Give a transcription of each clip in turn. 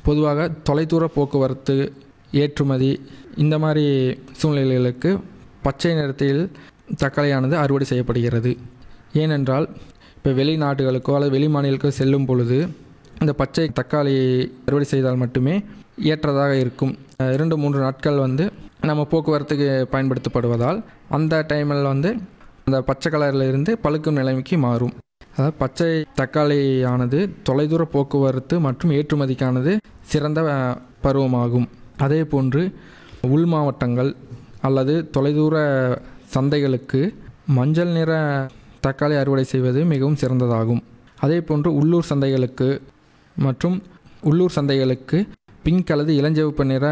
பொதுவாக தொலைதூர போக்குவரத்து ஏற்றுமதி இந்த மாதிரி சூழ்நிலைகளுக்கு பச்சை நிறத்தில் தக்காளியானது அறுவடை செய்யப்படுகிறது ஏனென்றால் இப்போ வெளிநாடுகளுக்கோ அல்லது வெளி மாநிலங்களுக்கோ செல்லும் பொழுது இந்த பச்சை தக்காளி அறுவடை செய்தால் மட்டுமே ஏற்றதாக இருக்கும் அஹ் இரண்டு மூன்று நாட்கள் வந்து நம்ம போக்குவரத்துக்கு பயன்படுத்தப்படுவதால் அந்த டைமில் வந்து அந்த பச்சை கலரில் இருந்து பழுக்கும் நிலைமைக்கு மாறும் அதாவது பச்சை தக்காளியானது தொலைதூர போக்குவரத்து மற்றும் ஏற்றுமதிக்கானது சிறந்த அஹ், பருவமாகும் அதே போன்று உள் மாவட்டங்கள் அல்லது தொலைதூர சந்தைகளுக்கு மஞ்சள் நிற தக்காளி அறுவடை செய்வது மிகவும் சிறந்ததாகும் அதே போன்று உள்ளூர் சந்தைகளுக்கு மற்றும் உள்ளூர் சந்தைகளுக்கு பிங்க் அல்லது இளஞ்சிவப்பு நிற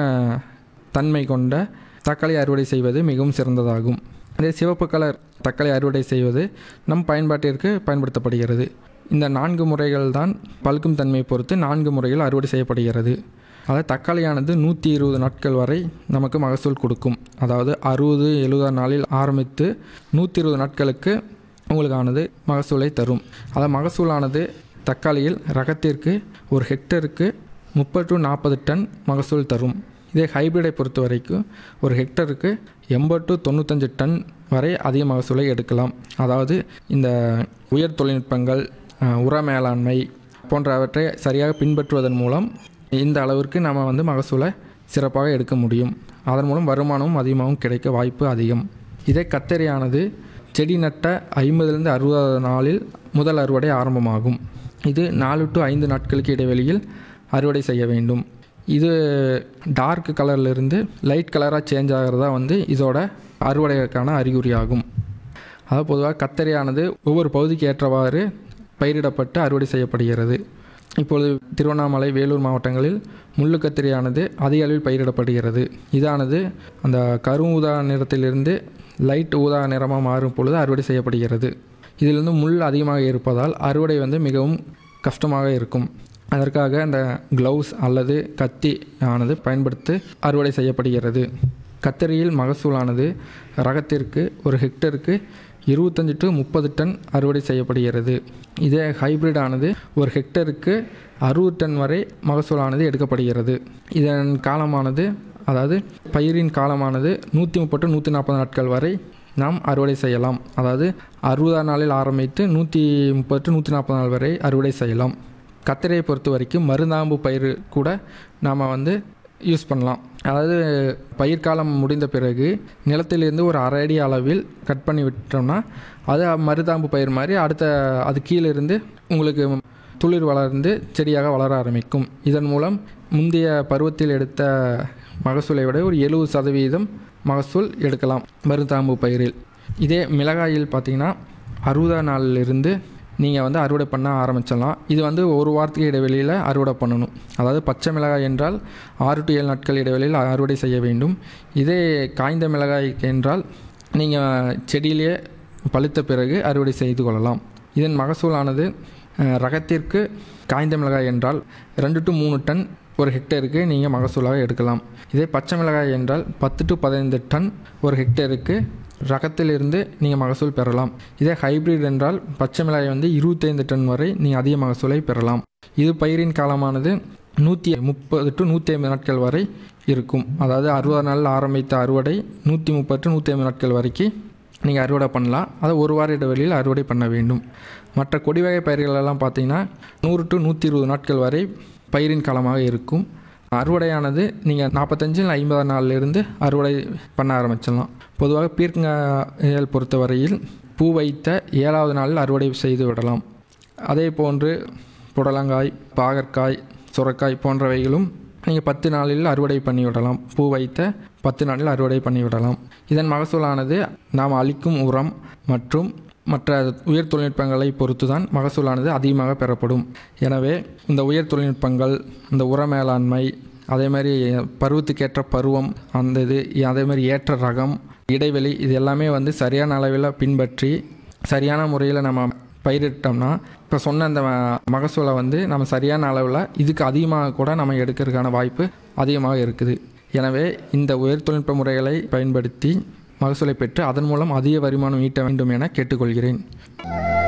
தன்மை கொண்ட தக்காளி அறுவடை செய்வது மிகவும் சிறந்ததாகும் அதே சிவப்பு கலர் தக்காளி அறுவடை செய்வது நம் பயன்பாட்டிற்கு பயன்படுத்தப்படுகிறது இந்த நான்கு முறைகள் தான் பழுக்கும் தன்மையை பொறுத்து நான்கு முறைகள் அறுவடை செய்யப்படுகிறது அதாவது தக்காளியானது நூற்றி இருபது நாட்கள் வரை நமக்கு மகசூல் கொடுக்கும் அதாவது அறுபது எழுபதாம் நாளில் ஆரம்பித்து நூற்றி இருபது நாட்களுக்கு உங்களுக்கானது மகசூலை தரும் அதாவது மகசூலானது தக்காளியில் ரகத்திற்கு ஒரு ஹெக்டருக்கு முப்பது டு நாற்பது டன் மகசூல் தரும் இதே ஹைபிரிடை பொறுத்த வரைக்கும் ஒரு ஹெக்டருக்கு எண்பது டு தொண்ணூத்தஞ்சு டன் வரை அதிக மகசூலை எடுக்கலாம் அதாவது இந்த உயர் தொழில்நுட்பங்கள் அஹ், உர மேலாண்மை போன்றவற்றை சரியாக பின்பற்றுவதன் மூலம் இந்த அளவிற்கு நம்ம வந்து மகசூலை சிறப்பாக எடுக்க முடியும் அதன் மூலம் வருமானமும் அதிகமாகவும் கிடைக்க வாய்ப்பு அதிகம் இதே கத்தரியானது செடி நட்ட ஐம்பதுலேருந்து அறுபதாவது நாளில் முதல் அறுவடை ஆரம்பமாகும் இது நாலு டு ஐந்து நாட்களுக்கு இடைவெளியில் அறுவடை செய்ய வேண்டும் இது டார்க் கலர்லேருந்து லைட் கலராக சேஞ்ச் ஆகிறதா வந்து இதோட அறுவடைக்கான அறிகுறியாகும் அதாவது பொதுவாக கத்தரியானது ஒவ்வொரு பகுதிக்கு ஏற்றவாறு பயிரிடப்பட்டு அறுவடை செய்யப்படுகிறது இப்பொழுது திருவண்ணாமலை வேலூர் மாவட்டங்களில் முள்ளு கத்திரியானது அதிக அளவில் பயிரிடப்படுகிறது இதானது அந்த கரும் ஊதா நிறத்திலிருந்து லைட் ஊதா நிறமாக மாறும் பொழுது அறுவடை செய்யப்படுகிறது இதிலிருந்து முள் அதிகமாக இருப்பதால் அறுவடை வந்து மிகவும் கஷ்டமாக இருக்கும் அதற்காக அந்த க்ளவுஸ் அல்லது கத்தி ஆனது பயன்படுத்தி அறுவடை செய்யப்படுகிறது கத்தரியில் மகசூலானது ரகத்திற்கு ஒரு ஹெக்டருக்கு இருபத்தஞ்சி டு முப்பது டன் அறுவடை செய்யப்படுகிறது இதே ஹைபிரிட் ஆனது ஒரு ஹெக்டருக்கு அறுபது டன் வரை மகசூலானது எடுக்கப்படுகிறது இதன் காலமானது அதாவது பயிரின் காலமானது நூற்றி முப்பது நூற்றி நாற்பது நாட்கள் வரை நாம் அறுவடை செய்யலாம் அதாவது அறுபதாம் நாளில் ஆரம்பித்து நூற்றி முப்பது டு நூற்றி நாற்பது நாள் வரை அறுவடை செய்யலாம் கத்திரியை பொறுத்த வரைக்கும் மருந்தாம்பு பயிர் கூட நாம் வந்து யூஸ் பண்ணலாம் அதாவது பயிர் காலம் முடிந்த பிறகு நிலத்திலிருந்து ஒரு அரை அடி அளவில் கட் பண்ணி விட்டோம்னா அது மருதாம்பு பயிர் மாதிரி அடுத்த அது கீழே இருந்து உங்களுக்கு துளிர் வளர்ந்து செடியாக வளர ஆரம்பிக்கும் இதன் மூலம் முந்தைய பருவத்தில் எடுத்த மகசூலை விட ஒரு எழுபது சதவீதம் மகசூல் எடுக்கலாம் மருதாம்பு பயிரில் இதே மிளகாயில் பார்த்தீங்கன்னா அறுபதாம் நாளிலிருந்து நீங்கள் வந்து அறுவடை பண்ண ஆரம்பிச்சிடலாம் இது வந்து ஒரு வாரத்துக்கு இடைவெளியில் அறுவடை பண்ணணும் அதாவது பச்சை மிளகாய் என்றால் ஆறு டு ஏழு நாட்கள் இடைவெளியில் அறுவடை செய்ய வேண்டும் இதே காய்ந்த மிளகாய் என்றால் நீங்கள் செடியிலேயே பழுத்த பிறகு அறுவடை செய்து கொள்ளலாம் இதன் மகசூலானது அஹ், ரகத்திற்கு காய்ந்த மிளகாய் என்றால் ரெண்டு டு மூணு டன் ஒரு ஹெக்டேருக்கு நீங்கள் மகசூலாக எடுக்கலாம் இதே பச்சை மிளகாய் என்றால் பத்து டு பதினைந்து டன் ஒரு ஹெக்டேருக்கு ரகத்திலிருந்து நீங்கள் மகசூல் பெறலாம் இதே ஹைபிரிட் என்றால் பச்சை மிளகாய் வந்து இருபத்தைந்து டன் வரை நீங்கள் அதிக மகசூலை பெறலாம் இது பயிரின் காலமானது நூற்றி முப்பது டு நூற்றி ஐம்பது நாட்கள் வரை இருக்கும் அதாவது அறுபது நாளில் ஆரம்பித்த அறுவடை நூற்றி முப்பது டு நூற்றி ஐம்பது நாட்கள் வரைக்கும் நீங்கள் அறுவடை பண்ணலாம் அதை ஒரு வார இடைவெளியில் அறுவடை பண்ண வேண்டும் மற்ற கொடி வகை பயிர்களெல்லாம் பார்த்தீங்கன்னா நூறு டு நூற்றி இருபது நாட்கள் வரை பயிரின் காலமாக இருக்கும் அறுவடையானது நீங்கள் நாற்பத்தஞ்சு ஐம்பது நாள்லேருந்து அறுவடை பண்ண ஆரம்பிச்சிடலாம் பொதுவாக பீர்க்கங்காயல் பொறுத்தவரையில் பூ வைத்த ஏழாவது நாளில் அறுவடை செய்து விடலாம் அதே போன்று புடலங்காய் பாகற்காய் சுரக்காய் போன்றவைகளும் நீங்கள் பத்து நாளில் அறுவடை பண்ணிவிடலாம் பூ வைத்த பத்து நாளில் அறுவடை பண்ணிவிடலாம் இதன் மகசூலானது நாம் அளிக்கும் உரம் மற்றும் மற்ற உயர் தொழில்நுட்பங்களை பொறுத்து தான் மகசூலானது அதிகமாக பெறப்படும் எனவே இந்த உயர் தொழில்நுட்பங்கள் இந்த உர மேலாண்மை அதே மாதிரி பருவத்துக்கேற்ற பருவம் அந்த இது அதே மாதிரி ஏற்ற ரகம் இடைவெளி இது எல்லாமே வந்து சரியான அளவில் பின்பற்றி சரியான முறையில் நம்ம பயிரிட்டோம்னா இப்போ சொன்ன அந்த ம- மகசூலை வந்து நம்ம சரியான அளவில் இதுக்கு அதிகமாக கூட நம்ம எடுக்கிறதுக்கான வாய்ப்பு அதிகமாக இருக்குது எனவே இந்த உயர் தொழில்நுட்ப முறைகளை பயன்படுத்தி மகசூலை பெற்று அதன் மூலம் அதிக வருமானம் ஈட்ட வேண்டும் என கேட்டுக்கொள்கிறேன்